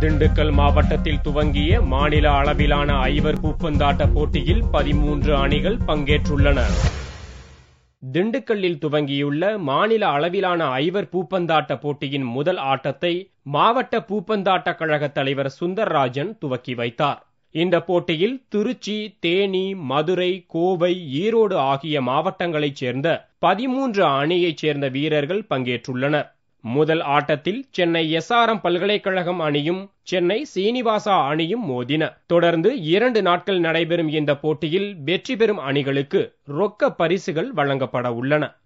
திண்டுக்கல் மாவட்டத்தில் துவங்கிய மாநில அளவிலான ஐவர் பூப்பந்தாட்ட போட்டியில் பதிமூன்று அணிகள் பங்கேற்றுள்ளன திண்டுக்கல்லில் துவங்கியுள்ள மாநில அளவிலான ஐவர் பூப்பந்தாட்ட போட்டியின் முதல் ஆட்டத்தை மாவட்ட பூப்பந்தாட்ட கழக தலைவர் சுந்தர்ராஜன் துவக்கி வைத்தார் இந்த போட்டியில் திருச்சி தேனி மதுரை கோவை ஈரோடு ஆகிய மாவட்டங்களைச் சேர்ந்த பதிமூன்று அணியைச் சேர்ந்த வீரர்கள் பங்கேற்றுள்ளனர் முதல் ஆட்டத்தில் சென்னை எஸ்ஆர்எம் பல்கலைக்கழகம் அணியும் சென்னை சீனிவாசா அணியும் மோதின தொடர்ந்து இரண்டு நாட்கள் நடைபெறும் இந்த போட்டியில் வெற்றி பெறும் அணிகளுக்கு ரொக்க பரிசுகள் வழங்கப்பட உள்ளன